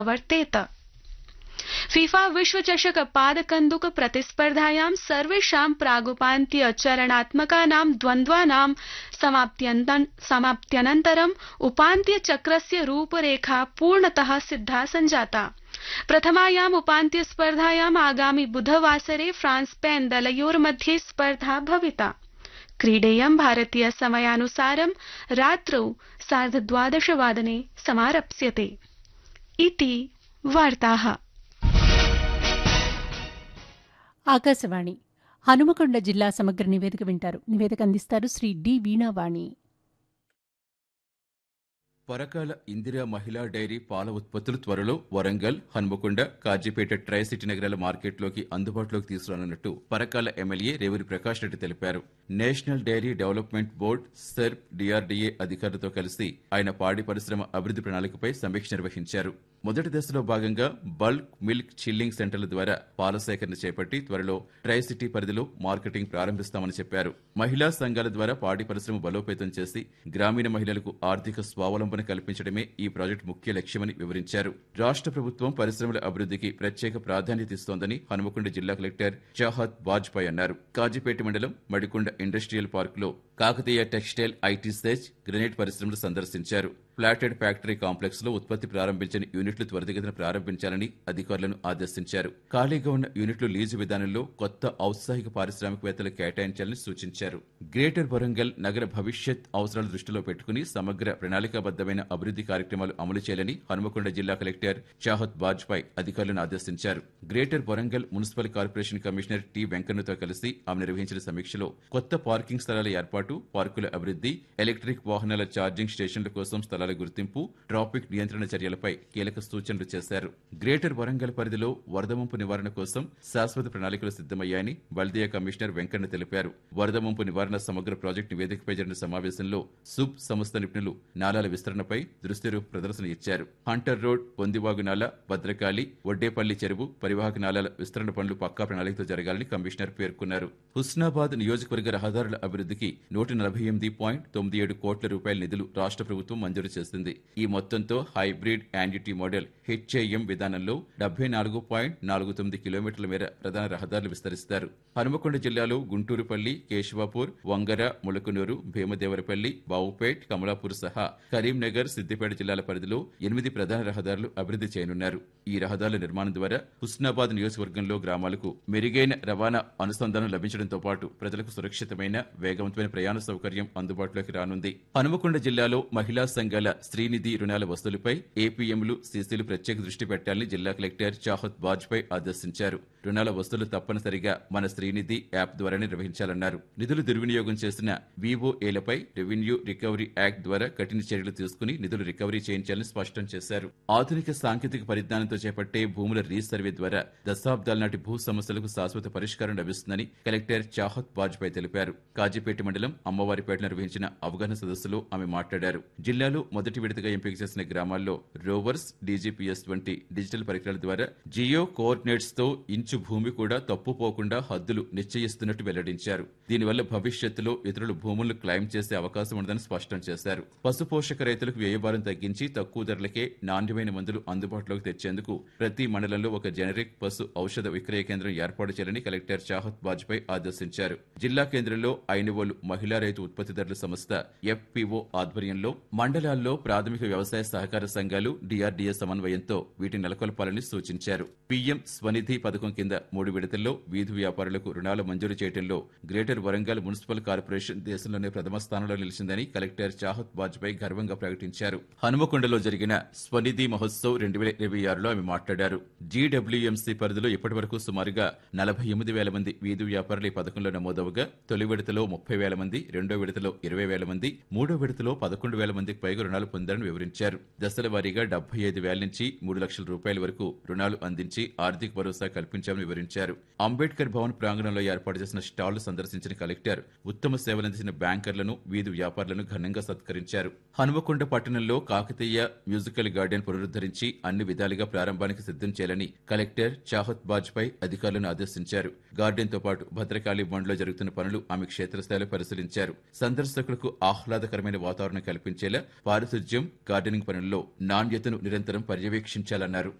वर्तेत FIFA विश्वचषक पादकन्दुक प्रतिस्पर्धायां सर्वेषां प्रागुपान्त्य चरणात्मकानां द्वन्द्वानां समाप्त्यनन्तरं उपान्त्यचक्रस्य रूपरेखा पूर्णतः सिद्धा सञ्जाता प्रथमायाम् उपान्त्य स्पर्धायाम् आगामि बुधवासरे फ्रांस स्पेन दलयोर्मध्ये स्पर्धा भविता क्रीडेयं भारतीय समयानुसारं रात्रौ सार्धद्वादशवादने समारप्स्यते इति वार्ताः ఆకాశవాణి హనుమకొండ జిల్లా సమగ్ర నివేదిక వింటారు నివేదిక అందిస్తారు శ్రీ డి వీణావాణి పరకాల ఇందిరా మహిళా డైరీ పాల ఉత్పత్తులు త్వరలో వరంగల్ హన్మకొండ కాజీపేట ట్రై సిటీ నగరాల మార్కెట్లోకి అందుబాటులోకి తీసుకురానున్నట్టు పరకాల ఎమ్మెల్యే రేవూరి ప్రకాష్ రెడ్డి తెలిపారు national dairy development board SERP DRDA అధికారులతో కలిసి ఆయన పాడి పరిశ్రమ అభివృద్ధి ప్రణాళికపై సమీక్ష నిర్వహించారు మొదటి దశలో భాగంగా బల్క్ మిల్క్ చిల్లింగ్ సెంటర్ల ద్వారా పాల సేకరణ చేపట్టి త్వరలో ట్రై సిటీ పరిధిలో మార్కెటింగ్ ప్రారంభిస్తామని చెప్పారు మహిళా సంఘాల ద్వారా పాడి పరిశ్రమ బలోపేతం చేసి గ్రామీణ మహిళలకు ఆర్థిక స్వావలంబన కల్పించడమే ఈ ప్రాజెక్టు ముఖ్య లక్ష్యమని వివరించారు రాష్ట్ర ప్రభుత్వం పరిశ్రమల అభివృద్ధికి ప్రత్యేక ప్రాధాన్యత ఇస్తోందని హనుమకొండ జిల్లా కలెక్టర్ చాహత్ వాజ్పాయ్ అన్నారు కాజీపేట మండలం మడికొండ ఇండస్ట్రియల్ పార్కులో Kakatiya textile IT SEZ granite పరిశ్రమలు సందర్శించారు ఫ్లాటెడ్ ఫ్యాక్టరీ కాంప్లెక్స్ లో ఉత్పత్తి ప్రారంభించిన యూనిట్లు త్వరితగతిన ప్రారంభించాలని అధికారులను ఆదేశించారు ఖాళీగా ఉన్న యూనిట్లు లీజు విధానంలో కొత్త ఔత్సాహిక పారిశ్రామికవేత్తలు కేటాయించాలని సూచించారు గ్రేటర్ వరంగల్ నగర భవిష్యత్ అవసరాల దృష్టిలో పెట్టుకుని సమగ్ర ప్రణాళికాబద్దమైన అభివృద్ధి కార్యక్రమాలు అమలు చేయాలని హనుమకొండ జిల్లా కలెక్టర్ చాహత్ వాజ్పాయ్ అధికారులను ఆదేశించారు greater Warangal municipal corporation commissioner T వెంకన్నతో కలిసి ఆమె నిర్వహించిన సమీక్షలో కొత్త పార్కింగ్ స్థలాల ఏర్పాటు పార్కుల అభివృద్ధి ఎలక్ట్రిక్ వాహనాల ఛార్జింగ్ స్టేషన్ల కోసం స్థలాల గుర్తింపు ట్రాఫిక్ నియంత్రణ చర్యలపై కీలక సూచనలు చేశారు గ్రేటర్ వరంగల్ పరిధిలో వరద ముంపు నివారణ కోసం శాశ్వత ప్రణాళికలు సిద్దమయ్యాయని బల్దియా కమిషనర్ వెంకన్న తెలిపారు వరద ముంపు నివారణ సమగ్ర ప్రాజెక్టు నివేదికపై జరిగిన సమావేశంలో సుబ్ సంస్థ నిపుణులు నాలాల విస్తరణపై దృష్టిరూప ప్రదర్శన ఇచ్చారు హంటర్ రోడ్ పొందివాగు నాల భద్రకాళి ఒడ్డేపల్లి చెరువు పరివాహక నాలాల విస్తరణ పనులు పక్కా ప్రణాళికతో జరగాలని కమిషనర్ పేర్కొన్నారు హుస్నాబాద్ నియోజకవర్గ రహదారుల అభివృద్ధికి నూట నలభై ఎనిమిది పాయింట్ తొమ్మిది ఏడు కోట్ల రూపాయల నిధులు రాష్ట్ర ప్రభుత్వం మంజూరు చేసింది ఈ మొత్తంతో హైబ్రిడ్ యాండిటీ మోడల్ హెచ్ఏఎం విధానంలో డెబ్బై నాలుగు పాయింట్ నాలుగు తొమ్మిది కిలోమీటర్ల మేర ప్రధాన రహదారులు విస్తరిస్తారు హనుమకొండ జిల్లాలో గుంటూరుపల్లి కేశవాపూర్ వంగర ములకనూరు భీమదేవరపల్లి బావుపేట్ కమలాపూర్ సహా కరీంనగర్ సిద్దిపేట జిల్లాల పరిధిలో ఎనిమిది ప్రధాన రహదారులు అభివృద్ధి చేయనున్నారు ఈ రహదారుల నిర్మాణం ద్వారా హుస్నాబాద్ నియోజకవర్గంలో గ్రామాలకు మెరుగైన రవాణా అనుసంధానం లభించడంతో పాటు ప్రజలకు సురక్షితమైన వేగవంతమైన ప్రయాణ సౌకర్యం అందుబాటులోకి రానుంది హనుమకొండ జిల్లాలో మహిళా సంఘాల శ్రీనిధి రుణాల వసూలుపై ఏపీఎంలు సీసీలు ప్రత్యేక దృష్టి పెట్టాలని జిల్లా కలెక్టర్ చాహత్ వాజ్పేయి ఆదేశించారు రుణాల వసూలు తప్పనిసరిగా మన శ్రీనిధి యాప్ ద్వారా నిర్వహించాలన్నారు నిధులు దుర్వినియోగం చేసిన విఓఏలపై రెవెన్యూ రికవరీ యాక్ట్ ద్వారా కఠిన చర్యలు తీసుకుని నిధులు రికవరీ చేయించాలని స్పష్టం చేశారు ఆధునిక సాంకేతిక పరిజ్ఞానంతో చేపట్టే భూముల రీసర్వే ద్వారా దశాబ్దాల నాటి భూ సమస్యలకు శాశ్వత పరిష్కారం లభిస్తుందని కలెక్టర్ చాహత్ వాజ్పేయి తెలిపారు కాజీపేట మండలం అమ్మవారిపేట నిర్వహించిన అవగాహన సదస్సులో ఆమె మాట్లాడారు జిల్లాలో మొదటి విడతగా ఎంపిక చేసిన గ్రామాల్లో రోవర్స్ డీజీపీఎస్ వంటి డిజిటల్ పరికరాల ద్వారా జియో కోఆర్డినేట్స్ తో ఇంచు భూమి కూడా తప్పుపోకుండా హద్దులు నిశ్చయిస్తున్నట్టు వెల్లడించారు దీనివల్ల భవిష్యత్తులో ఇతరులు భూములను క్లైమ్ చేసే అవకాశం ఉండదని స్పష్టం చేశారు పశుపోషక రైతులకు వ్యయభారం తగ్గించి తక్కువ ధరలకే నాణ్యమైన మందులు అందుబాటులోకి తెచ్చేందుకు ప్రతి మండలంలో ఒక జనరిక్ పశు ఔషధ విక్రయ కేంద్రం ఏర్పాటు చేయాలని కలెక్టర్ చాహత్ వాజ్పేయి ఆదేశించారు జిల్లా కేంద్రంలో ఐనువోలు మహిళా రైతు ఉత్పత్తిదారుల సంస్థ ఎఫ్పిఓ ఆధ్వర్యంలో మండలాల్లో ప్రాథమిక వ్యవసాయ సహకార సంఘాలు డిఆర్డీఏ సమన్వయంతో వీటిని నెలకొల్పాలని సూచించారు పీఎం స్వనిధి పథకం కింద మూడు విడతల్లో వీధి వ్యాపారులకు రుణాలు మంజూరు చేయడంలో గ్రేటర్ వరంగల్ మున్సిపల్ కార్పొరేషన్ దేశంలోనే ప్రథమ స్థానంలో నిలిచిందని కలెక్టర్ చాహత్ వాజ్పేయి గర్వంగా ప్రకటించారు హనుమకొండలో జరిగిన స్వనిధి మహోత్సవ్ రెండు వేల ఇరవై ఆరులో ఆమె మాట్లాడారు జీడబ్ల్యూఎంసీ పరిధిలో ఇప్పటివరకు సుమారుగా నలభై ఎనిమిది వేల మంది వీధి వ్యాపారులు ఈ పథకంలో నమోదవగా తొలి విడతలో ముప్పై వేల మంది రెండో విడతలో ఇరవై వేల మంది మూడో విడతలో పదకొండు వేల మందికి పైగా రుణాలు పొందారని వివరించారు దశల వారీగా డెబ్బై ఐదు వేల నుంచి మూడు లక్షల రూపాయల వరకు రుణాలు అందించి ఆర్థిక భరోసా కల్పించామని వివరించారు అంబేద్కర్ భవన్ ప్రాంగణంలో ఏర్పాటు చేసిన స్టాళ్లు సందర్శించిన కలెక్టర్ ఉత్తమ సేవలందించిన బ్యాంకర్లను వీధి వ్యాపారులను ఘనంగా సత్కరించారు హనుమకొండ పట్టణంలో కాకతీయ మ్యూజికల్ గార్డెన్ పునరుద్ధరించి అన్ని విధాలుగా ప్రారంభానికి సిద్ధం చేయాలని కలెక్టర్ చాహత్ బాజ్పేయి అధికారులను ఆదేశించారు గార్డెన్ తో పాటు భద్రకాళి బండ్లో జరుగుతున్న పనులు ఆమె క్షేత్రస్థాయిలో పరిశీలించారు సందర్శకులకు ఆహ్లాదకరమైన వాతావరణం కల్పించేలా పారిశు పారిశుధ్యం గార్డెనింగ్ పనుల్లో నాణ్యతను నిరంతరం పర్యవేక్షించాలన్నారు